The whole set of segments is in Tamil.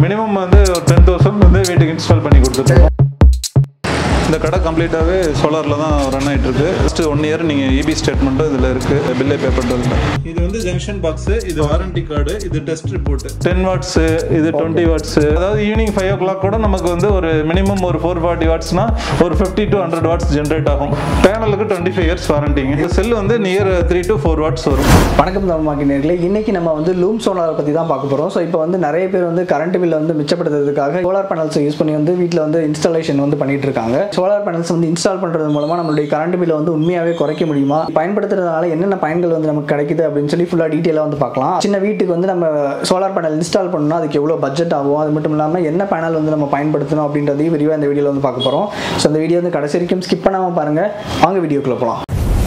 மினிமம் வந்து ஒரு டென் தௌசண்ட் வந்து வீட்டுக்கு இன்ஸ்டால் பண்ணி கொடுத்துருக்கோம் இந்த கடை கம்ப்ளீட்டாகவே சோலாரில் தான் ரன் ஆகிட்டு இருக்கு ஃபஸ்ட்டு ஒன் இயர் நீங்கள் இபி ஸ்டேட்மெண்ட்டும் இதில் இருக்குது பில்லே பே பண்ணுறதுல இது வந்து ஜங்ஷன் பாக்ஸு இது வாரண்டி கார்டு இது டெஸ்ட் ரிப்போர்ட் டென் வாட்ஸு இது டுவெண்ட்டி வாட்ஸு அதாவது ஈவினிங் ஃபைவ் ஓ கிளாக் கூட நமக்கு வந்து ஒரு மினிமம் ஒரு ஃபோர் ஃபார்ட்டி வாட்ஸ்னா ஒரு fifty to hundred watts generate ஆகும் பேனலுக்கு டுவெண்ட்டி ஃபைவ் இயர்ஸ் வாரண்டிங்க இந்த செல் வந்து near three to four watts வரும் வணக்கம் தமிழ்மாக்கி நேர்களே இன்னைக்கு நம்ம வந்து லூம் சோலாரை பற்றி தான் பார்க்க போகிறோம் ஸோ இப்போ வந்து நிறைய பேர் வந்து கரண்ட் பில்லை வந்து மிச்சப்படுத்துறதுக்காக சோலார் பேனல்ஸை யூஸ் பண்ணி வந்து வீட்டில் வந்து இன்ஸ்டாலேஷன் வந்து பண்ணிட்டு இருக்காங்க சோலார் பேனல்ஸ் வந்து இன்ஸ்டால் பண்ணுறது மூலமாக நம்மளுடைய கரண்ட் பில்லை வந்து உண்மையாகவே குறைக்க முடியுமா பயன்படுத்துறதுனால என்னென்ன பயன்கள் வந்து நமக்கு கிடைக்குது அப்படின்னு சொல்லி ஃபுல்லாக டீட்டெயிலாக வந்து பார்க்கலாம் சின்ன வீட்டுக்கு வந்து நம்ம சோலார் பேனல் இன்ஸ்டால் பண்ணணும்னா அதுக்கு எவ்வளோ பட்ஜெட் ஆகும் அது மட்டும் இல்லாமல் என்ன பேனல் வந்து நம்ம பயன்படுத்தணும் அப்படின்றதையும் விரிவாக இந்த வீடியோவில் வந்து பார்க்க போகிறோம் ஸோ அந்த வீடியோ வந்து கடைசி வரைக்கும் ஸ்கிப் பண்ணாமல் பாருங்கள் வாங்க வீடியோக்குள்ளே போகலாம்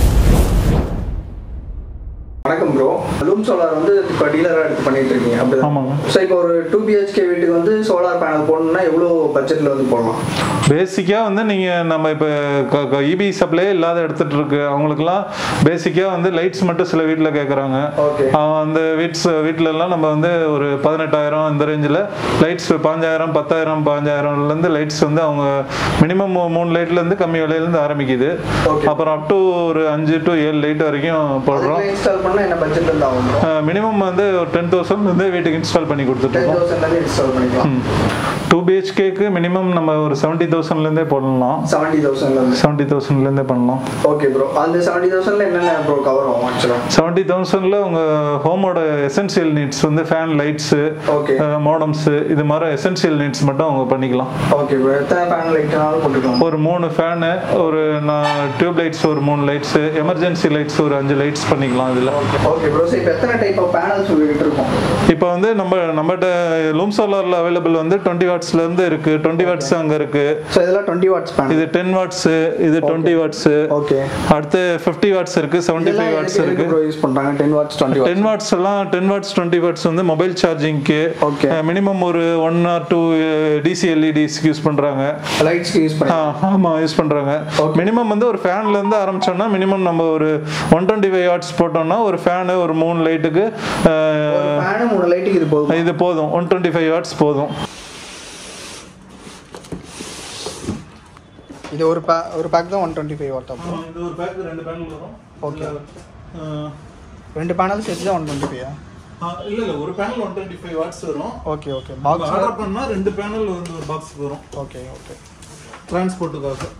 வணக்கம் ப்ரோ லூம் சோலார் வந்து இப்போ டீலராக எடுத்து பண்ணிட்டு இருக்கீங்க அப்படிதான் ஆமாங்க ஸோ இப்போ ஒரு டூ பிஹெச்கே வீட்டுக்கு வந்து சோலார் பேனல் போடணும்னா எவ்வளோ பட்ஜெட்டில் வந்து போடலாம் பேசிக்காக வந்து நீங்கள் நம்ம இப்போ இபி சப்ளை இல்லாத எடுத்துட்டு இருக்கு அவங்களுக்குலாம் பேசிக்காக வந்து லைட்ஸ் மட்டும் சில வீட்டில் கேட்குறாங்க ஓகே அந்த வீட்ஸ் வீட்டிலலாம் நம்ம வந்து ஒரு பதினெட்டாயிரம் இந்த ரேஞ்சில் லைட்ஸ் பாஞ்சாயிரம் பத்தாயிரம் பாஞ்சாயிரம்லேருந்து லைட்ஸ் வந்து அவங்க மினிமம் மூணு லைட்லேருந்து கம்மி விலையிலேருந்து ஆரம்பிக்குது Okay. அப்புறம் அப் டு ஒரு அஞ்சு டு ஏழு லைட் வரைக்கும் போடுறோம் இன்ஸ்டால் பண்ணால் என்ன பட்ஜெட் வந்து ஆகும் ப்ரோ மினிமம் வந்து ஒரு டென் தௌசண்ட் வந்து வீட்டுக்கு இன்ஸ்டால் பண்ணி டென் கொடுத்துட்ருக்கோம் தௌசண்ட்லேருந்து இன்ஸ்டால் பண்ணிக்கலாம் டூ பிஹெச்கேக்கு மினிமம் நம்ம ஒரு செவன்ட்டி தௌசண்ட்லேருந்தே போடலாம் செவன்ட்டி தௌசண்ட்லேருந்து செவன்ட்டி தௌசண்ட்லேருந்தே பண்ணலாம் ஓகே ப்ரோ அந்த செவன்ட்டி தௌசண்ட்ல என்னென்ன ப்ரோ கவர் ஆகும் ஆக்சுவலாக செவன்ட்டி தௌசண்ட்ல உங்க ஹோமோட எசென்சியல் நீட்ஸ் வந்து ஃபேன் லைட்ஸு ஓகே மோடம்ஸு இது மாதிரி எசென்சியல் நீட்ஸ் மட்டும் அவங்க பண்ணிக்கலாம் ஓகே ப்ரோ எத்தனை பேனல் லைட்னாலும் போட்டுக்கலாம் ஒரு மூணு ஃபேனு ஒரு டியூப் லைட்ஸ் ஒரு மூணு லைட்ஸு எமர்ஜென்சி லைட்ஸ் ஒரு அஞ்சு லைட்ஸ் பண்ணிக்கலாம் இதில் ஓகே ப்ரோ ஸோ இப்போ எத்தனை டைப் ஆஃப் பேனல்ஸ் உங்ககிட்ட இருக்கும் இப்போ வந்து நம்ம நம்மகிட்ட லூம் சோலாரில் அவைலபிள் வந்து டுவெண்ட்டி வாட்ஸ்லேருந்து இருக்குது டுவெண்ட்டி வாட்ஸ் அங்கே இருக்குது ஸோ இதெல்லாம் டுவெண்ட்டி வாட்ஸ் பேனல் இது டென் வாட்ஸு இது டுவெண்ட்டி வாட்ஸு ஓகே அடுத்து ஃபிஃப்டி வாட்ஸ் இருக்குது செவன்ட்டி ஃபைவ் வாட்ஸ் இருக்குது ப்ரோ யூஸ் பண்ணுறாங்க ten watts twenty watts ten watts எல்லாம் டென் வாட்ஸ் டுவெண்ட்டி வாட்ஸ் வந்து மொபைல் சார்ஜிங்க்கு Okay. மினிமம் ஒரு ஒன் ஆர் டூ டிசி எல்இடிஸ்க்கு யூஸ் பண்ணுறாங்க லைட்ஸ்க்கு யூஸ் பண்ணி ஆமாம் யூஸ் பண்ணுறாங்க மினிமம் வந்து ஒரு ஃபேன்லேருந்து ஆரம்பிச்சோம்னா மினிமம் நம்ம ஒரு ஒன் டுவெண்ட்டி ஃபைவ் வாட்ஸ் போட்டோம்னா ஒரு ஃபேனு ஒரு மூணு லைட்டுக்கு ஃபேனு மூணு லைட்டுக்கு இது போதும் இது போதும் ஒன் டுவெண்ட்டி ஃபைவ் வாட்ஸ் போதும் இது ஒரு பே ஒரு பேக் தான் ஒன் டுவெண்ட்டி ஃபைவ் வாட் ஆகும் இது ஒரு பேக் ரெண்டு பேனல் வரும் ஓகே ரெண்டு பேனல் சேர்த்து தான் ஒன் டுவெண்ட்டி ஃபைவ் இல்லை இல்லை ஒரு panel one twenty five watts வரும் ஓகே ஓகே பாக்ஸ் ஆர்டர் பண்ணால் ரெண்டு பேனல் வந்து ஒரு பாக்ஸ் வரும் ஓகே ஓகே டிரான்ஸ்போர்ட்டுக்காக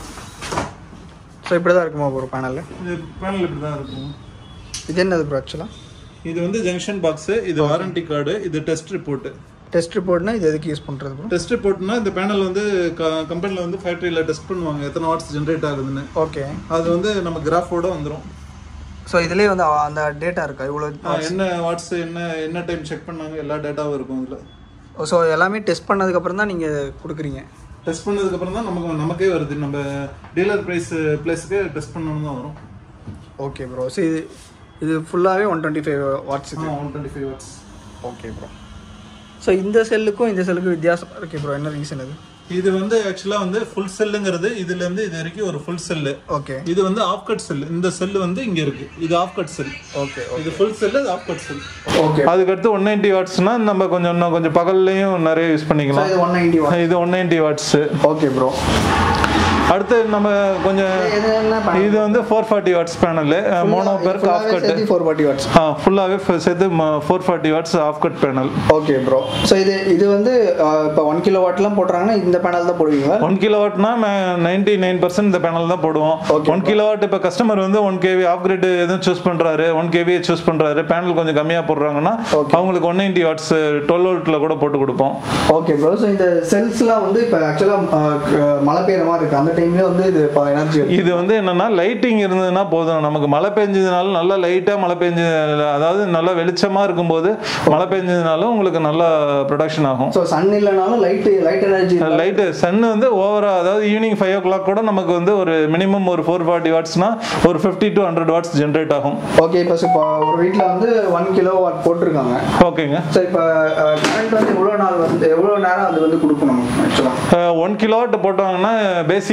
ஸோ இப்படி தான் இருக்குமா ஒரு பேனல் இது பேனல் இப்படி தான் இருக்கும் இது என்னது ப்ரோ ஆக்சுவலாக இது வந்து ஜங்ஷன் பாக்ஸ் இது வாரண்டி கார்டு இது டெஸ்ட் ரிப்போர்ட் டெஸ்ட் ரிப்போர்ட்னா இது எதுக்கு யூஸ் பண்ணுறது ப்ரோ டெஸ்ட் ரிப்போர்ட்னா இந்த பேனல் வந்து கம்பெனியில் வந்து ஃபேக்ட்ரியில் டெஸ்ட் பண்ணுவாங்க எத்தனை வாட்ஸ் ஜென்ரேட் ஆகுதுன்னு ஓகே அது வந்து நம்ம கிராஃபோட வந்துடும் ஸோ இதுலேயே வந்து அந்த டேட்டா இருக்கா இவ்வளோ என்ன வாட்ஸ் என்ன என்ன டைம் செக் பண்ணாங்க எல்லா டேட்டாவும் இருக்கும் இதில் ஸோ எல்லாமே டெஸ்ட் பண்ணதுக்கப்புறம் தான் நீங்கள் கொடுக்குறீங்க டெஸ்ட் பண்ணதுக்கப்புறம் தான் நமக்கு நமக்கே வருது நம்ம டீலர் ப்ரைஸ் பிளேஸுக்கு டெஸ்ட் பண்ணணும் தான் வரும் ஓகே ப்ரோ ஸோ இது இது ஃபுல்லாகவே ஒன் டுவெண்ட்டி ஃபைவ் வாட்ஸ் ஆ one twenty five watts okay bro so இந்த செல்லுக்கும் இந்த செல்லுக்கும் வித்தியாசம் ஓகே ப்ரோ என்ன ரீசன் இது இது வந்து ஆக்சுவலாக வந்து ஃபுல் செல்லுங்கிறது இதுலேருந்து இது வரைக்கும் ஒரு ஃபுல் செல்லு ஓகே இது வந்து ஆஃப் கட் செல் இந்த செல் வந்து இங்க இருக்கு இது ஆஃப் கட் செல் ஓகே இது ஃபுல் செல் இது ஆஃப் கட் செல் ஓகே அதுக்கடுத்து ஒன் நைன்டி வாட்ஸ்னா நம்ம கொஞ்சம் இன்னும் கொஞ்சம் பகல்லையும் நிறைய யூஸ் பண்ணிக்கலாம் இது ஒன் நைன்டி வாட் இது one ninety watts okay bro அடுத்து நம்ம கொஞ்சம் இது என்ன இது வந்து four forty watts panel mono PERC half cut four forty watts ஆ ஃபுல்லாகவே சேர்த்து four forty watts half cut panel okay bro so இது இது வந்து இப்போ ஒன் கிலோ வாட்லாம் போடுறாங்கன்னா இந்த பேனல் தான் போடுவீங்களா ஒன் கிலோ வாட்னா நைன்டி நைன் பர்சன்ட் இந்த பேனல் தான் போடுவோம் Okay, ஒன் கிலோ வாட் இப்போ கஸ்டமர் வந்து ஒன் கேவி ஆஃப் கிரேட் எதுவும் சூஸ் பண்றாரு ஒன் கேவியை சூஸ் பண்றாரு பேனல் கொஞ்சம் கம்மியாக போடுறாங்கன்னா Okay. அவங்களுக்கு ஒன் நைன்டி வாட்ஸ் டுவெல் வோல்ட்ல கூட போட்டு கொடுப்போம் ஓகே ப்ரோ ஸோ இந்த செல்ஸ்லாம் வந்து இப்போ ஆக்சுவலாக மழை பெய்யுற மாதிரி இருக்குது அந்த டைம்லேயே வந்து இது இப்போ எனர்ஜி இது வந்து என்னன்னா லைட்டிங் இருந்ததுன்னா போதும் நமக்கு மழை பெஞ்சதுனாலும் நல்லா லைட்டா மழை பெஞ்சு அதாவது நல்லா வெளிச்சமா இருக்கும்போது மழை பெஞ்சதுனாலும் உங்களுக்கு நல்லா ப்ரொடக்ஷன் ஆகும் ஸோ சன் இல்லைனாலும் light light energy light sun வந்து ஓவரா அதாவது ஈவினிங் ஃபைவ் ஓ கிளாக் கூட நமக்கு வந்து ஒரு மினிமம் ஒரு ஃபோர் ஃபார்ட்டி வாட்ஸ்னா ஒரு fifty to hundred watts generate ஆகும் ஓகே இப்போ இப்போ ஒரு வீட்டில் வந்து ஒன் கிலோ வாட் போட்டிருக்காங்க ஓகேங்க ஸோ இப்போ கரண்ட் வந்து எவ்வளோ நாள் வந்து எவ்வளோ நேரம் அது வந்து கொடுக்கும் நமக்கு ஆக்சுவலாக ஒன் கிலோவாட் போட்டாங்கன்னா பேசிக்காக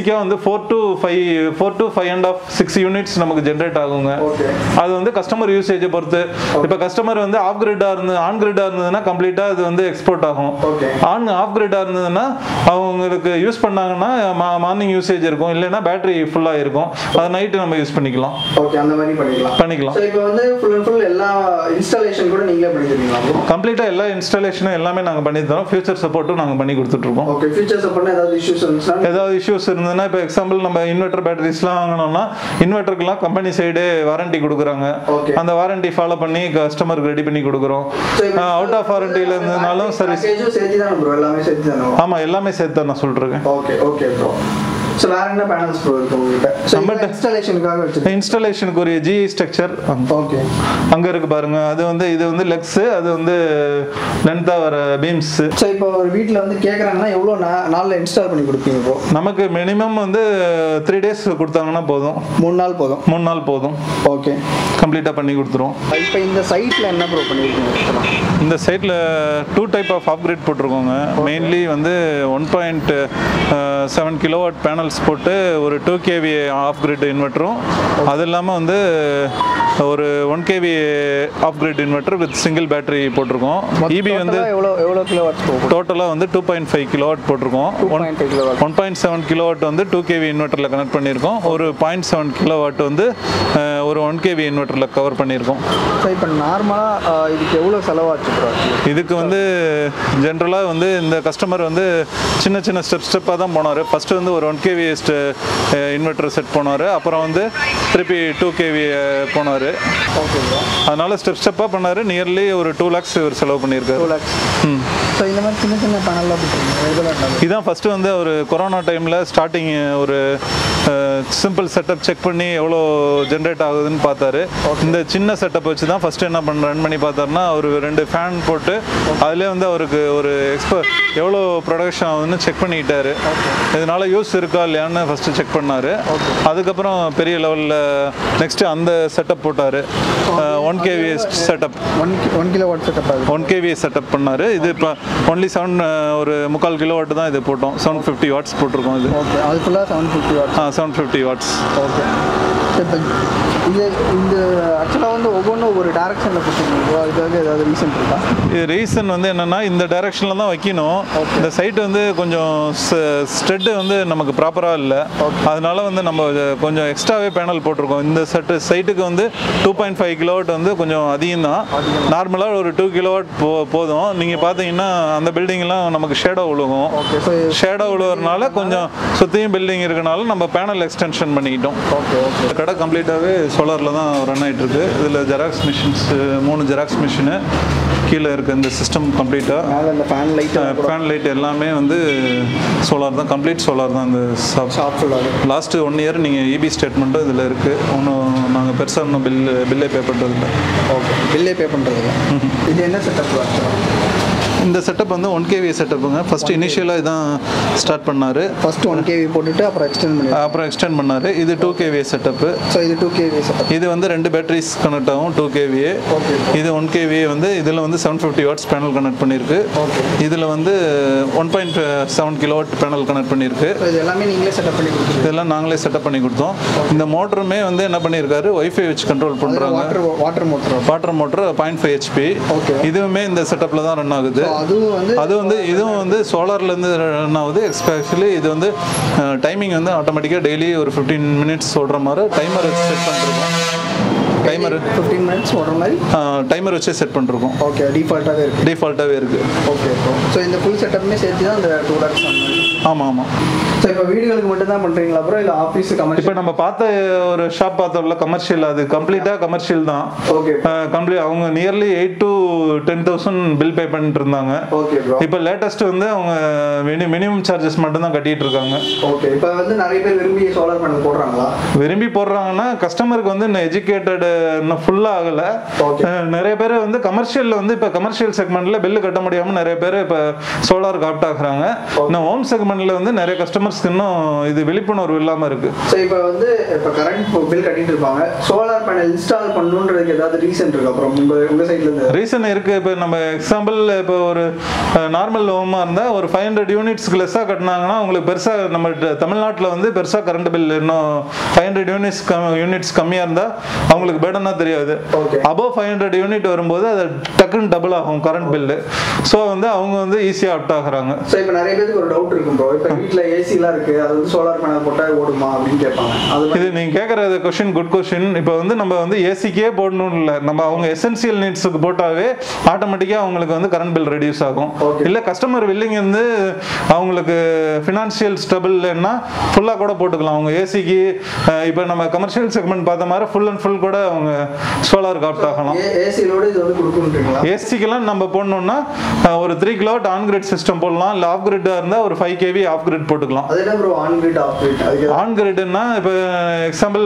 பேசிக்காக வந்து four to five four to five and half six units நமக்கு ஜென்ரேட் ஆகுங்க ஓகே அது வந்து கஸ்டமர் யூசேஜை பொறுத்து இப்போ கஸ்டமர் வந்து ஆஃப் கிரிட்டாக இருந்து ஆன் கிரிட்டாக இருந்ததுன்னா கம்ப்ளீட்டாக அது வந்து எக்ஸ்போர்ட் ஆகும் ஓகே ஆன் ஆஃப் கிரிட்டாக இருந்ததுன்னா அவங்களுக்கு யூஸ் பண்ணாங்கன்னா மார்னிங் யூசேஜ் இருக்கும் இல்லைன்னா பேட்டரி ஃபுல்லாக இருக்கும் அது நைட்டு நம்ம யூஸ் பண்ணிக்கலாம் ஓகே அந்த மாதிரி பண்ணிக்கலாம் பண்ணிக்கலாம் ஸோ இப்போ வந்து ஃபுல் அண்ட் ஃபுல் எல்லா இன்ஸ்டாலேஷன் கூட நீங்களே பண்ணி தருவீங்களா bro? கம்ப்ளீட்டாக எல்லா இன்ஸ்டாலேஷனும் எல்லாமே நாங்கள் பண்ணி தரோம் ஃபியூச்சர் சப்போர்ட்டும் நாங்கள் பண்ணி கொடுத்துட்ருக்கோம் ஓகே ஃபியூச்சர்ஸ் அப்போ ஏதாவது இஷ்யூஸ் இருந்துச்சுன்னா ஏதாவது இஷ்யூஸ் இருந்ததுன்னா இப்போ எக்ஸாம்பிள் நம்ம இன்வெர்டர் பேட்டரிஸ்லாம் வாங்கினோம்னா இன்வெர்டருக்குலாம் கம்பெனி சைடு வாரண்டி கொடுக்குறாங்க ஓகே அந்த வாரண்டி ஃபாலோ பண்ணி கஸ்டமருக்கு ரெடி பண்ணி கொடுக்குறோம் So, இப்போ அவுட் ஆஃப் வாரண்டியில் இருந்ததுனாலும் சர்வீஸ் பேக்கேஜும் சேர்த்து தானே ப்ரோ எல்லாமே சேர்த்து தானே ஆமாம் எல்லாமே சேர்த்து தான் நான் சொல்லிருக்கேன் ஓகே ஓகே ப்ரோ ஸோ வேற என்ன பேனல்ஸ் ப்ரோ இருக்கு உங்ககிட்ட ஸோ நம்மகிட்ட- இன்ஸ்டாலேஷனுக்காக வச்சிருக்கேன் இன்ஸ்டாலேஷனுக்கு ஒரு ஜிஇ ஸ்ட்ரக்சர் ஓகே அங்கே இருக்கு பாருங்க அது வந்து இது வந்து லெக்ஸு அது வந்து லென்த்தாக வர பீம்ஸ் ஸோ இப்போ ஒரு வீட்டில் வந்து கேட்குறாங்கன்னா எவ்வளோ நா- நாளில் இன்ஸ்டால் பண்ணி கொடுப்பீங்க ப்ரோ நமக்கு மினிமம் வந்து த்ரீ டேஸ் கொடுத்தாங்கன்னா போதும் மூணு நாள் போதும் மூணு நாள் போதும் ஓகே கம்ப்ளீட்டாக பண்ணி கொடுத்துருவோம் இப்போ இந்த சைட்டில் என்ன ப்ரோ பண்ணியிருக்கீங்க இந்த சைட்டில் டூ டைப் ஆஃப் அப்கிரேட் போட்டிருக்கோங்க மெயின்லி வந்து one point seven kilowatt panels போட்டு ஒரு டூ கேவி ஆஃப் கிரிட் இன்வெர்ட்டரும் அது இல்லாமல் வந்து ஒரு one KV off grid inverter with single battery போட்டிருக்கோம் இபி வந்து எவ்வளோ எவ்வளோ கிலோ வாட்ஸ் போகும் டோட்டலாக வந்து டூ பாயிண்ட் ஃபைவ் கிலோவாட் போட்டிருக்கோம் two one point kilo watt one point seven kilowatt வந்து டூ கேவி இன்வெர்ட்டரில் கனெக்ட் பண்ணியிருக்கோம் ஒரு பாயிண்ட் செவன் கிலோவாட் வந்து அஹ், ஒரு ஒன் கேவி இன்வெர்ட்டரில் கவர் பண்ணியிருக்கோம் ஸோ இப்போ நார்மலாக இதுக்கு எவ்வளோ செலவாச்சு ப்ரோ இதுக்கு வந்து ஜென்ரலாக வந்து இந்த கஸ்டமர் வந்து சின்ன சின்ன ஸ்டெப் ஸ்டெப்பாக தான் போனார் ஃபஸ்ட்டு வந்து ஒரு ஒன் கேவி இன்வெர்ட்டர் செட் போனார் அப்புறம் வந்து திருப்பி டூ கேவி போனார் ஓகே ப்ரோ அதனால ஸ்டெப் ஸ்டெப்பாக பண்ணார் நியர்லி ஒரு டூ லேக்ஸ் இவர் செலவு பண்ணியிருக்காரு டூ லேக்ஸ் ம். ஸோ இந்த மாதிரி சின்ன சின்ன பேனல்லாம் போட்டுருங்க ரெகுலர் இதான் ஃபஸ்ட்டு வந்து ஒரு கொரோனா டைமில் ஸ்டார்டிங் ஒரு சிம்பிள் செட்டப் செக் பண்ணி எவ்வளோ ஜென்ரேட் ஆகுதுன்னு பார்த்தாரு இந்த சின்ன செட்டப் வச்சு தான் ஃபஸ்ட்டு என்ன பண்ண ரன் பண்ணி பார்த்தாருன்னா ஒரு ரெண்டு ஃபேன் போட்டு அதிலே வந்து அவருக்கு ஒரு எக்ஸ்ப எவ்வளோ ப்ரொடக்ஷன் ஆகுதுன்னு செக் பண்ணிக்கிட்டாரு இதனால யூஸ் இருக்கா இல்லையான்னு ஃபஸ்ட்டு செக் பண்ணார் அதுக்கப்புறம் பெரிய லெவலில் நெக்ஸ்ட்டு அந்த செட்டப் போட்டார் one KV setup one one kilo watt setup ஆகுது ஒன் கேவி செட்டப் பண்ணார் இது இப்போ ஒன்லி செவன் ஒரு முக்கால் கிலோ வாட் தான் இது போட்டோம் செவன் ஃபிஃப்டி வாட்ஸ் போட்டிருக்கோம் இது ஓகே அது ஃபுல்லாக செவன் ஃபிஃப்டி வாட்ஸ் ஆ செவன் ஃபிஃப்டி வாட்ஸ் ஓகே இப்போ இது இந்த ஆக்சுவலாக வந்து ஒவ்வொன்றும் ஒரு டேரக்ஷனில் கொடுத்துருக்கீங்க இதுக்காக ஏதாவது ரீசன் இருக்கா இது ரீசன் வந்து என்னன்னா இந்த டைரக்ஷனில் தான் வைக்கணும் இந்த சைட் வந்து கொஞ்சம் ஸ்டெட்டு வந்து நமக்கு ப்ராப்பராக இல்லை அதனால வந்து நம்ம கொஞ்சம் எக்ஸ்ட்ராவே பேனல் போட்டிருக்கோம் இந்த செட்டு சைட்டுக்கு வந்து டூ பாயிண்ட் ஃபைவ் கிலோவாட் வந்து கொஞ்சம் அதிகம் தான் நார்மலாக ஒரு டூ கிலோவாட் போ போதும் நீங்கள் பார்த்தீங்கன்னா அந்த பில்டிங்லாம் நமக்கு ஷேடோ விழுகும் ஓகே ஸோ ஷேடோ விழுவறனால கொஞ்சம் சுற்றியும் பில்டிங் இருக்கனால நம்ம பேனல் எக்ஸ்டென்ஷன் பண்ணிக்கிட்டோம் ஓகே ஓகே இந்த கடை கம்ப்ளீட்டாகவே சோலாரில் தான் ரன் ஆகிட்டு இருக்கு இதில் ஜெராக்ஸ் மிஷின்ஸ் மூணு ஜெராக்ஸ் மிஷினு கீழே இருக்க இந்த சிஸ்டம் கம்ப்ளீட்டாக மேலே இந்த ஃபேன் லைட்டு ஃபேன் லைட் எல்லாமே வந்து சோலார் தான் கம்ப்ளீட் சோலார் தான் இந்த ஷாப் ஷாப் ஃபுல்லாக லாஸ்ட்டு ஒன் இயர் நீங்கள் இபி ஸ்டேட்மெண்ட்டும் இதில் இருக்குது ஒன்றும் நாங்கள் பெருசாக இன்னும் பில் பில்லே பே பண்ணுறதில்ல ஓகே பில்லே பே பண்ணுறதுல இது என்ன செட்டப் இந்த செட்டப் வந்து ஒன் கேவி செட்டப்புங்க ஃபஸ்ட்டு இனிஷியலாக இதான் ஸ்டார்ட் பண்ணார் ஃபர்ஸ்ட் ஒன் கேவி போட்டுட்டு அப்புறம் எக்ஸ்டெண்ட் பண்ணி அப்புறம் எக்ஸ்டெண்ட் பண்ணார் இது டூ கேவி செட்டப்பு ஸோ இது டூ கேவி செட்டப் இது வந்து ரெண்டு பேட்டரிஸ் கனெக்ட் ஆகும் டூ கேவிஏ ஓகே இது ஒன் கேவிஏ வந்து இதில் வந்து seven fifty watts panel connect பண்ணியிருக்கு ஓகே இதில் வந்து one point seven kilo watt panel connect பண்ணியிருக்கு ஸோ இது எல்லாமே நீங்களே செட்டப் பண்ணி கொடுத்துருக்கீங்க இதெல்லாம் நாங்களே செட்டப் பண்ணி கொடுத்தோம் இந்த மோட்டருமே வந்து என்ன பண்ணியிருக்காரு ஒய்ஃபை வச்சு கண்ட்ரோல் பண்ணுறாங்க water water motor water motor point five HP Okay. இதுவுமே இந்த செட்டப்பில் தான் ரன் ஆகுது அதுவும் வந்து அது வந்து இதுவும் வந்து சோலார்லேருந்து ரன் ஆகுது எக்ஸ்பெஷலி இது வந்து டைமிங் வந்து ஆட்டோமேட்டிக்காக டெய்லி ஒரு ஃபிஃப்டீன் மினிட்ஸ் சொல்கிற மாதிரி டைமர் வச்சு செட் பண்ணிருக்கோம் டைமர் ஃபிஃப்டீன் மினிட்ஸ் ஓடுற மாதிரி டைமர் வச்சு செட் பண்ணிருக்கோம் ஓகே டிஃபால்ட்டாகவே இருக்குது டிஃபால்ட்டாகவே இருக்குது ஓகே ஸோ இந்த ஃபுல் செட்டப்புமே சேர்த்து தான் இந்த டூ லேக்ஸ் ஆமாம் ஆமாம் ஸோ இப்போ வீடுகளுக்கு மட்டும் தான் பண்ணுறீங்களா அப்புறம் இல்லை ஆஃபீஸு இப்போ கமர்ஷியல் நம்ம பார்த்த ஒரு ஷாப் பார்த்தோம்ல கமர்ஷியல் அது கம்ப்ளீட்டாக கமர்ஷியல் தான் ஓகே கம்ப்ளீட் அவங்க nearly eight to ten thousand bill pay பண்ணிட்டு இருந்தாங்க ஓகே ப்ரோ இப்போ லேட்டஸ்ட் வந்து அவங்க மினிமம் சார்ஜஸ் மட்டும் தான் கட்டிட்டு இருக்காங்க ஓகே இப்போ வந்து நிறைய பேர் விரும்பி சோலார் பேனல் போடுறாங்களா விரும்பி போடுறாங்கன்னா கஸ்டமருக்கு வந்து இன்னும் எஜுகேட்டட் இன்னும் ஃபுல்லாக ஆகலை Okay. நிறைய பேர் வந்து கமர்ஷியலில் வந்து இப்போ கமர்ஷியல் செக்மெண்ட்ல பில்லு கட்ட முடியாமல் நிறைய பேர் இப்போ சோலாருக்கு ஆப்ட் ஆகுறாங்க இன்னும் ஹோம் செக்மெண்ட் செக்மெண்ட்ல வந்து நிறைய கஸ்டமர்ஸ்க்கு இன்னும் இது விழிப்புணர்வு இல்லாம இருக்கு ஸோ இப்போ வந்து இப்போ கரண்ட் பில் கட்டிட்டு இருப்பாங்க சோலார் பேனல் இன்ஸ்டால் பண்ணணுன்றதுக்கு ஏதாவது ரீசன் இருக்கு அப்புறம் உங்க உங்க சைட்ல இருந்து ரீசன் இருக்கு இப்போ நம்ம எக்ஸாம்பிள் இப்போ ஒரு நார்மல் ஹோமாக இருந்தால் ஒரு ஃபைவ் ஹண்ட்ரட் யூனிட்ஸ்க்கு லெஸ்ஸாக கட்டினாங்கன்னா உங்களுக்கு பெருசாக நம்ம தமிழ்நாட்டில் வந்து பெருசாக கரண்ட் பில் இன்னும் ஃபைவ் ஹண்ட்ரட் யூனிட்ஸ் யூனிட்ஸ் கம்மியாக இருந்தால் அவங்களுக்கு பேடனாக தெரியாது Okay. Above five hundred unit வரும்போது அது டக்குன்னு டபுள் ஆகும் கரண்ட் பில்லு ஸோ வந்து அவங்க வந்து ஈஸியாக அப்ட் ஆகுறாங்க ஸோ இப்போ நிறைய பேருக்கு ஒரு டவுட் இருக்கும் ப்ரோ இப்போ வீட்டில் ஏசிலாம் இருக்கு அது வந்து சோலார் பேனல் போட்டால் ஓடுமா அப்படின்னு கேட்பாங்க அது மாதிரி இது நீங்க கேட்குற கொஸ்டின் குட் கொஸ்டின் இப்போ வந்து நம்ம வந்து ஏசிக்கே போடணும் இல்லை நம்ம அவங்க எசென்சியல் நீட்ஸுக்கு போட்டாவே ஆட்டோமேட்டிக்காக அவங்களுக்கு வந்து கரண்ட் பில் ரெடியூஸ் ஆகும் Okay. இல்லை கஸ்டமர் வில்லிங் வந்து அவங்களுக்கு ஃபினான்ஷியல் ஸ்டெபிள்னா ஃபுல்லாக கூட போட்டுக்கலாம் அவங்க ஏசிக்கு இப்போ நம்ம கமர்ஷியல் செக்மெண்ட் பார்த்த மாதிரி ஃபுல் அண்ட் ஃபுல் கூட அவங்க சோலார் காப்ட் ஆகலாம் ஏசிலோட இது வந்து கொடுக்கணுன்றீங்களா ஏசிக்கெல்லாம் நம்ம போடணும்னா அஹ், ஒரு three kilowatt on grid system போடலாம் இல்லை ஆஃப் கிரிட்டாக இருந்தால் ஒரு ஃபைவ் கேவி ஆஃப் கிரிட் போட்டுக்கலாம் அது என்ன bro on grid off grid அதுக்கு ஆன் கிரிட்னா இப்போ எக்ஸாம்பிள்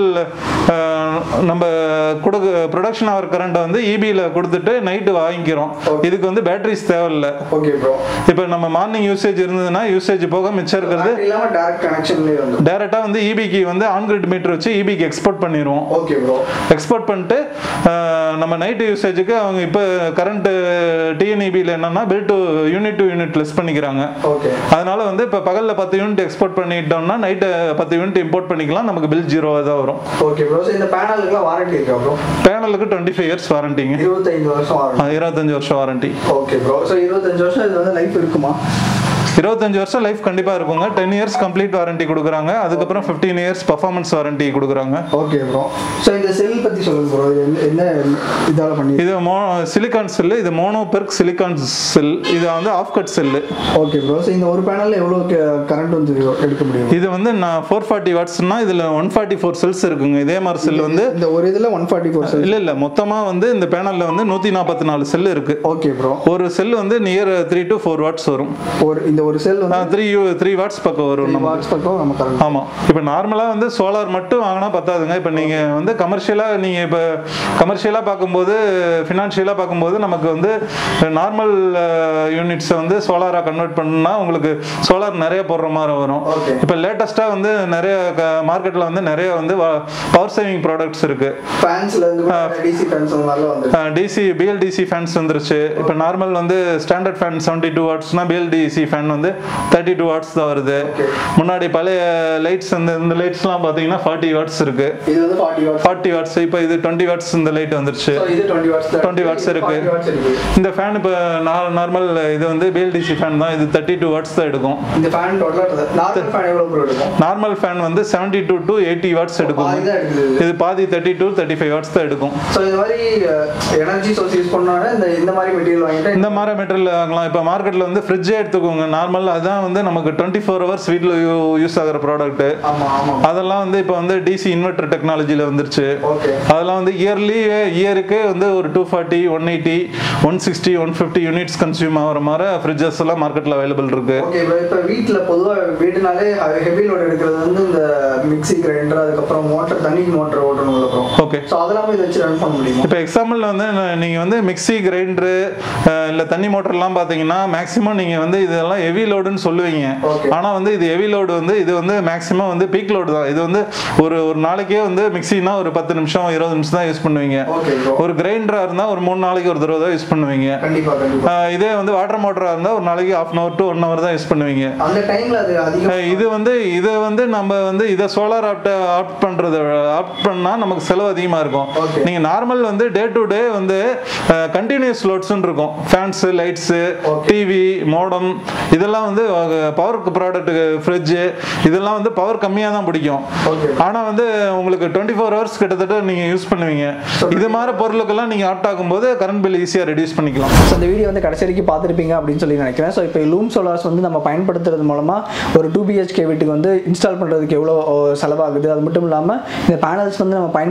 நம்ம கொடுக்க ப்ரொடக்ஷன் ஆகிற கரண்ட்டை வந்து இபியில் கொடுத்துட்டு நைட்டு வாங்கிக்கிறோம் இதுக்கு வந்து பேட்டரிஸ் தேவையில்லை ஓகே ப்ரோ இப்போ நம்ம மார்னிங் யூசேஜ் இருந்ததுன்னா யூசேஜ் போக மிச்சம் இருக்கிறது இல்லாம டைரக்ட் கனெக்ஷன்லேயே வந்து டேரெக்டாக வந்து இபிக்கு வந்து ஆன் கிரிட் மீட்டர் வச்சு இபிக்கு எக்ஸ்போர்ட் பண்ணிடுவோம் ஓகே ப்ரோ எக்ஸ்போர்ட் பண்ணிட்டு அஹ், நம்ம நைட்டு யூசேஜுக்கு அவங்க இப்போ கரண்ட் டிஎன்இபியில் என்னன்னா bill to unit to unit less பண்ணிக்கிறாங்க ஓகே அதனால வந்து இப்போ பகலில் பத்து யூனிட் எக்ஸ்போர்ட் பண்ணிட்டோம்னா நைட்டு பத்து யூனிட் இம்போர்ட் பண்ணிக்கலாம் நமக்கு பில் ஜீரோவாக தான் வரும் ஓகே ப்ரோ இந்த பேனலுக்குலாம் வாரண்டி இருக்கா ப்ரோ பேனலுக்கு டுவெண்ட்டி ஃபைவ் இயர்ஸ் வாரண்டிங்க இருபத்தைந்து வருஷம் வாரண்டி இருபத்தஞ்சு வருஷம் வாரண்டி ஓகே ப்ரோ ஸோ இருபத்தஞ்சு வருஷம் இது வந்து லைஃப் இருக்குமா இருபத்தஞ்சு வருஷம் லைஃப் கண்டிப்பாக இருக்குங்க டென் இயர்ஸ் கம்ப்ளீட் வாரண்டி கொடுக்குறாங்க அதுக்கப்புறம் ஃபிஃப்டீன் இயர்ஸ் பர்ஃபார்மன்ஸ் வாரண்டி கொடுக்குறாங்க ஓகே ப்ரோ ஸோ இந்த செல் பற்றி சொல்லுங்க ப்ரோ இது என்ன என்ன இதால் பண்ணி இது மோ சிலிக்கான் செல்லு இது மோனோ பெர்க் சிலிக்கான் செல் இது வந்து half cut cell okay bro so இந்த ஒரு பேனலில் எவ்வளோ கரண்ட் வந்து எடுக்க முடியும் இது வந்து நான் ஃபோர் ஃபார்ட்டி வாட்ஸ்னா இதில் ஒன் ஃபார்ட்டி ஃபோர் செல்ஸ் இருக்குங்க இதே மாதிரி செல் வந்து இந்த ஒரு இதில் ஒன் ஃபார்ட்டி ஃபோர் செல் இல்லை இல்லை மொத்தமாக வந்து இந்த பேனலில் வந்து நூற்றி நாற்பத்தி நாலு செல் இருக்கு ஓகே ப்ரோ ஒரு செல் வந்து near three to four watts வரும் ஒரு இந்த ஒரு செல் வந்து த்ரீ த்ரீ வாட்ஸ் பக்கம் வரும் நம்ம வாட்ஸ் பக்கம் நம்ம கரண்ட் ஆமாம் இப்போ நார்மலாக வந்து சோலார் மட்டும் வாங்கினா பத்தாதுங்க இப்போ நீங்கள் வந்து கமர்ஷியலாக நீங்கள் இப்போ கமர்ஷியலாக பார்க்கும்போது ஃபினான்ஷியலாக பார்க்கும்போது நமக்கு வந்து நார்மல் யூனிட்ஸை வந்து சோலாராக கன்வெர்ட் பண்ணா உங்களுக்கு சோலார் நிறைய போடுற மாதிரி வரும் Okay. இப்போ லேட்டஸ்ட்டாக வந்து நிறைய மார்க்கெட்டில் வந்து நிறைய வந்து பவர் சேவிங் ப்ராடக்ட்ஸ் இருக்குது ஃபேன்ஸ்ல இருந்து டிசி ஃபேன்ஸ் அந்த மாதிரிலாம் வந்து டிசி பிஎல்டிசி ஃபேன்ஸ் வந்துருச்சு இப்போ நார்மல் வந்து ஸ்டாண்டர்ட் ஃபேன் செவன்டி டூ வாட்ஸ்னா பிஎல்டிசி ஃபேன் வந்து தேர்ட்டி டூ வாட்ஸ் தான் வருது Okay. முன்னாடி பழைய லைட்ஸ் இந்த இந்த லைட்ஸ்லாம் பார்த்தீங்கன்னா ஃபார்ட்டி வாட்ஸ் இருக்கு இது வந்து ஃபார்ட்டி வாட்ஸ் ஃபார்ட்டி வாட்ஸ் இப்போ இது டுவெண்ட்டி வாட்ஸ் இந்த லைட் வந்துருச்சு ஸோ இது டுவெண்ட்டி வாட்ஸ் 20 watts இருக்கு. வாட்ஸ் இருக்கு இந்த ஃபேன் இப்போ நார்மல் இது வந்து பிஎல்டிசி ஃபேன் தான் இது தேர்ட்டி டூ வாட்ஸ் தான் எடுக்கும் இந்த ஃபேன் டோட்டலாக நார்மல் ஃபேன் எவ்வளோ ப்ரோ எடுக்கும் நார்மல் ஃபேன் வந்து seventy two to eighty watts எடுக்கும் பாதி தான் எடுக்குது இது. இது பாதி thirty two thirty five watts தான் எடுக்கும் ஸோ இந்த மாதிரி எனர்ஜி சோர்ஸ் யூஸ் பண்ணாலே இந்த இந்த மாதிரி மெட்டீரியல் வாங்கிட்டு இந்த மாதிரி மெட்டீரியல் வாங்கலாம் இப்போ மார்க்கெட்டில் வந்து ஃப்ரிட்ஜே எடுத்துக்கோங்க நார்மல் அதுதான் வந்து நமக்கு டுவெண்ட்டி ஃபோர் ஹவர்ஸ் வீட்டில் யூஸ் ஆகிற ப்ராடக்ட் ஆமா ஆமா அதெல்லாம் வந்து இப்போ வந்து டிசி இன்வெர்டர் டெக்னாலஜியில் வந்துருச்சு ஓகே அதெல்லாம் வந்து இயர்லி இயருக்கு வந்து ஒரு two forty one eighty one sixty one fifty units consume ஆகிற மாதிரி ஃப்ரிட்ஜஸ் எல்லாம் மார்க்கெட்டில் அவைலபிள் இருக்கு ஓகே இப்போ இப்போ வீட்டில் பொதுவாக வீட்டுனாலே ஹெவி லோட் எடுக்கிறது வந்து இந்த மிக்ஸி கிரைண்டர் அதுக்கப்புறம் மோட்டர் தண்ணி மோட்டர் ஓட்டணும் அப்புறம் ஓகே ஸோ அதெல்லாம் இதை வச்சு ரன் பண்ண முடியுமா இப்போ எக்ஸாம்பிள் வந்து ந- நீங்க வந்து மிக்ஸி கிரைண்டரு இல்லை தண்ணி மோட்டர்லாம் பார்த்தீங்கன்னா மேக்ஸிமம் நீங்க வந்து இதெல்லாம் ஹெவி லோடுன்னு சொல்லுவீங்க Okay. ஆனா வந்து இது ஹெவி லோடு வந்து இது வந்து மேக்ஸிமம் வந்து பீக் லோடு தான் இது வந்து ஒரு ஒரு நாளைக்கே வந்து மிக்ஸினா ஒரு பத்து நிமிஷம் இருபது நிமிஷம் தான் யூஸ் பண்ணுவீங்க ஓகே ப்ரோ ஒரு கிரைண்டரா இருந்தா ஒரு மூணு நாளைக்கு ஒரு தடவை தான் யூஸ் பண்ணுவீங்க கண்டிப்பா கண்டிப்பா ஆஹ் இதே வந்து வாட்டர் மோட்டரா இருந்தா ஒரு நாளைக்கு half an hour to one hour தான் யூஸ் பண்ணுவீங்க அந்த டைம்ல அது அதிகம் அஹ் இது வந்து இதை வந்து நம்ம வந்து இதை சோலார் ஆப்ட ஆப்ட் பண்றது ஆப்ட் பண்ணா நமக்கு செலவு அதிகமா இருக்கும் Okay. நீங்க நார்மல் வந்து டே டு டே வந்து கண்டினியூஸ் லோட்ஸ்னு இருக்கும் fans lights Okay. TV modem இதெல்லாம் வந்து பவர் ப்ராடக்ட் ஃப்ரிட்ஜ் இதெல்லாம் வந்து பவர் கம்மியா தான் பிடிக்கும் ஓகே ஆனா வந்து உங்களுக்கு டுவெண்ட்டி ஃபோர் ஹவர்ஸ் கிட்டத்தட்ட நீங்க யூஸ் பண்ணுவீங்க இது மாதிரி பொருளுக்கெல்லாம் நீங்க ஆப்ட் ஆகும்போது கரண்ட் பில் ஈஸியா ரெடியூஸ் பண்ணிக்கலாம் ஸோ இந்த வீடியோ வந்து கடைசி வரைக்கும் பார்த்துருப்பீங்க அப்படின்னு சொல்லி நினைக்கிறேன் ஸோ இப்போ லூம் சோலார்ஸ் வந்து நம்ம பயன்படுத்துறது மூலமாக ஒரு டூ பிஹெச்கே வீட்டுக்கு வந்து இன்ஸ்டால் பண்ணுறதுக்கு எவ்வளோ ஓ, செலவாகுது அது மட்டும் இல்லாமல் இந்த பேனல்ஸ் வந்து நம்ம பயன்படுத்துறது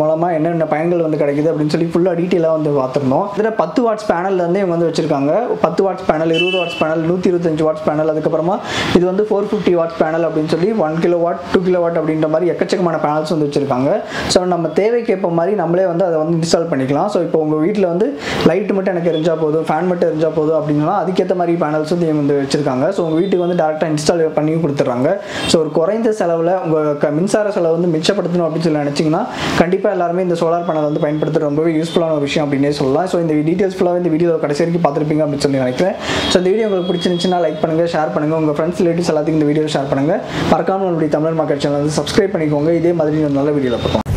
மூலமாக என்னென்ன பயன்கள் வந்து கிடைக்குது அப்படின்னு சொல்லி ஃபுல்லாக டீட்டெயிலாக வந்து பார்த்துருந்தோம் இதில் பத்து வாட்ஸ் பேனல்ல இருந்து இவங்க வந்து வச்சிருக்காங்க பத்து வாட்ஸ் பேனல் இருபது வாட்ஸ் பேனல் நூற்றி இருபத்தஞ்சு வாட்ஸ் பேனல் அதுக்கப்புறமா இது வந்து ஃபோர் ஃபிஃப்டி வாட்ஸ் பேனல் அப்படின்னு சொல்லி one kilo kilowatt two kilowatt அப்படின்ற மாதிரி எக்கச்சக்கமான பேனல்ஸ் வந்து வச்சிருக்காங்க ஸோ நம்ம தேவைக்கு ஏற்ப மாதிரி நம்மளே வந்து அதை வந்து இன்ஸ்டால் பண்ணிக்கலாம் ஸோ இப்போ உங்கள் வீட்டில் வந்து லைட் மட்டும் எனக்கு எரிஞ்சா போதும் ஃபேன் மட்டும் எரிஞ்சா போதும் அப்படின்னா அதுக்கேற்ற மாதிரி பேனல்ஸ் வந்து இவங்க வந்து வச்சிருக்காங்க ஸோ உங்கள் வீட்டுக்கு வந்து டேரெக்டாக இன்ஸ்டால் பண்ணி கொடுத்துட்றாங்க ஸோ ஒரு குறைந்த செலவில் உங்கள் மின்சார செலவு வந்து மிச்சப்படுத்தணும் அப்படின்னு சொல்லி நினச்சிங்கன்னா கண்டிப்பாக எல்லாருமே இந்த சோலார் பேனல் வந்து பயன்படுத்துறது ரொம்பவே யூஸ்ஃபுல்லான ஒரு விஷயம் அப்படின்னே சொல்லலாம் ஸோ இந்த டீட்டெயில்ஸ் ஃபுல்லாக இந்த வீடியோ கடைசி வரைக்கும் பார்த்துருப்பீங்க அப்படின்னு சொல்லி நினைக்கிறேன் ஸோ இந்த வீடியோ உங்களுக்கு பிடிச்சிருந்துச்சுன்னா லைக் பண்ணுங்கள் ஷேர் பண்ணுங்கள் உங்கள் ஃப்ரெண்ட்ஸ் ரிலேட்டிவ்ஸ் எல்லாத்துக்கும் இந்த வீடியோ ஷேர் பண்ணுங்கள் மறக்காம நம்மளுடைய தமிழ் மார்க்கெட் சேனல் வந்து சப்ஸ்கிரைப் பண்ணிக்கோங்க இதே மாதிரி ஒரு நல்ல வீடியோவில் பார்ப்போம்